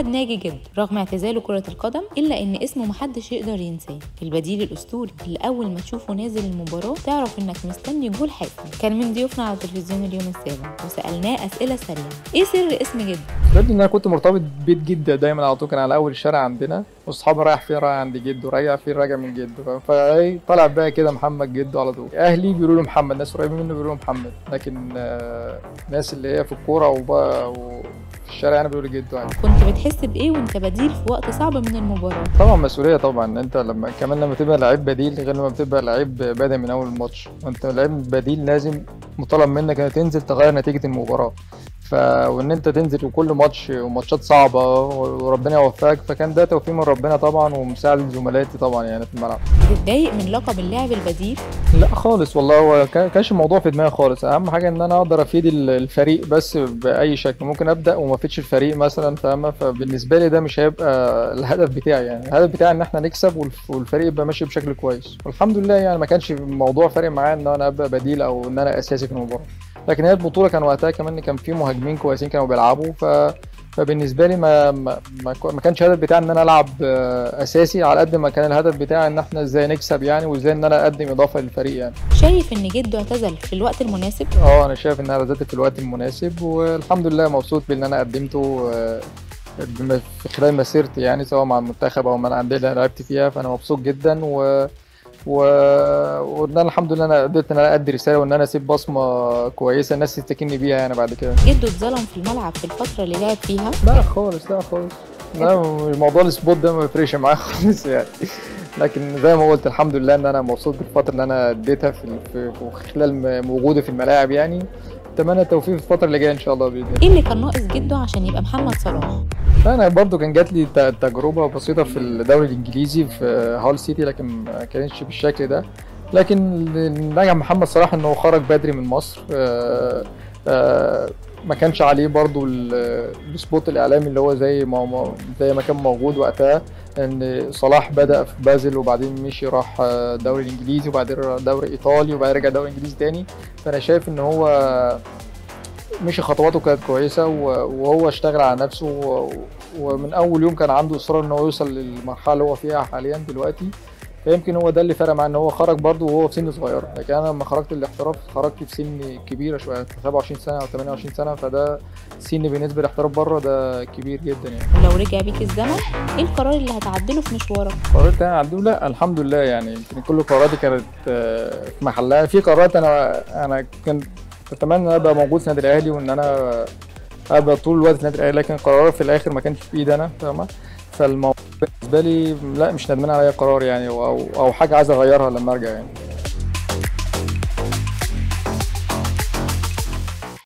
محمد ناجي جد رغم اعتزاله كرة القدم إلا إن اسمه محدش يقدر ينساه البديل الأسطوري اللي أول ما تشوفه نازل المباراة تعرف إنك مستني جول حاسم كان من ضيوفنا على تلفزيون اليوم السابع وسألناه أسئلة سريعة إيه سر اسم جد؟ بجد ان انا كنت مرتبط ببيت جدة دايما على طول كان على اول الشارع عندنا واصحابي رايح فين رايح عند جده رايح فين راجع من جده فايه طلع بقى كده محمد جده على طول اهلي بيقولوا له محمد ناس قريبين منه بيقولوا له محمد لكن آه، الناس اللي هي في الكوره وبقى وفي الشارع يعني بيقولوا جده يعني كنت بتحس بإيه وأنت بديل في وقت صعب من المباراة؟ طبعا مسؤوليه طبعا انت لما كمان لما تبقى لعيب بديل غير لما بتبقى لعيب بادئ من اول الماتش وانت لعيب بديل لازم مطالب منك انك تنزل تغير نتيجه المباراه ف وان انت تنزل وكل ماتش وماتشات صعبه وربنا يوفقك فكان ده توفيق من ربنا طبعا ومساعد زملائي طبعا يعني في الملعب بتتضايق من لقب اللاعب البديل؟ لا خالص والله هو كا- كانش الموضوع في دماغي خالص اهم حاجه ان انا اقدر افيد ال- الفريق بس باي شكل ممكن ابدا وما افيدش الفريق مثلا فاهمه فبالنسبه لي ده مش هيبقى الهدف بتاعي يعني الهدف بتاعي ان احنا نكسب والف- والفريق يبقى ماشي بشكل كويس والحمد لله يعني ما كانش الموضوع فارق معايا ان انا ابقى بديل او ان انا اساسي في المباراه لكن هي البطوله كان وقتها كمان كان في مهاجمين كويسين كانوا بيلعبوا ف فبالنسبه لي ما ما ما ما كانش الهدف بتاعي ان انا العب آه، اساسي على قد ما كان الهدف بتاعي ان احنا ازاي نكسب يعني وازاي ان انا اقدم اضافه للفريق يعني شايف إن جده اعتزل في الوقت المناسب؟ اه انا شايف ان انا بدات في الوقت المناسب والحمد لله مبسوط باللي انا قدمته آه، بم- في خلال مسيرتي يعني سواء مع المنتخب او مع الانديه اللي انا لعبت فيها فانا مبسوط جدا و و... وان انا الحمد لله انا قدرت ان انا ادي رساله وان انا اسيب بصمه كويسه الناس تفتكرني بيها يعني بعد كده جده اتظلم في الملعب في الفترة اللي لعب فيها لا خالص لا خالص لا موضوع السبوت ده ما بيفرقش معايا خالص يعني لكن زي ما قلت الحمد لله ان انا مبسوط بالفتره اللي انا اديتها في في في خلال م- وجودي في الملاعب يعني اتمنى التوفيق في الفتره اللي جايه ان شاء الله باذن الله ايه اللي كان ناقص جده عشان يبقى محمد صلاح لا، انا برضو كان جات لي ت- تجربه بسيطه في الدوري الانجليزي في هال سيتي لكن ما كانتش بالشكل ده لكن اللي نجح محمد صلاح انه خرج بدري من مصر آه، آه، ما كانش عليه برضو ال- السبوت الاعلامي اللي هو زي ما ما- زي ما كان موجود وقتها ان صلاح بدا في بازل وبعدين مشي راح آه، الدوري الانجليزي وبعدين راح دوري ايطالي وبعدين رجع دوري انجليزي تاني فانا شايف ان هو مشي خطواته كانت كويسة و- وهو اشتغل على نفسه و- ومن أول يوم كان عنده إصرار إن هو يوصل للمرحلة اللي هو فيها حاليا دلوقتي فيمكن هو ده اللي فرق معاه إن هو خرج برضه وهو في سن صغير لكن أنا لما خرجت الاحتراف خرجت في سن كبيرة شوية 27 سنة أو 28 سنة فده سن بالنسبة للاحتراف بره ده كبير جدا يعني ولو رجع بيك الزمن ايه القرار اللي هتعدله في مشوارك قرارات انا عدو لا الحمد لله يعني يمكن كل قراراتي كانت آه، في محلها في قرارات انا انا كنت اتمنى ان انا ابقى موجود في النادي الاهلي وان انا ابقى طول الوقت في النادي الاهلي لكن قرارات في الاخر ما كانش في ايدي انا فاهمه فالموضوع بالنسبه لي لا مش ندمان على اي قرار يعني او او حاجه عايز اغيرها لما ارجع يعني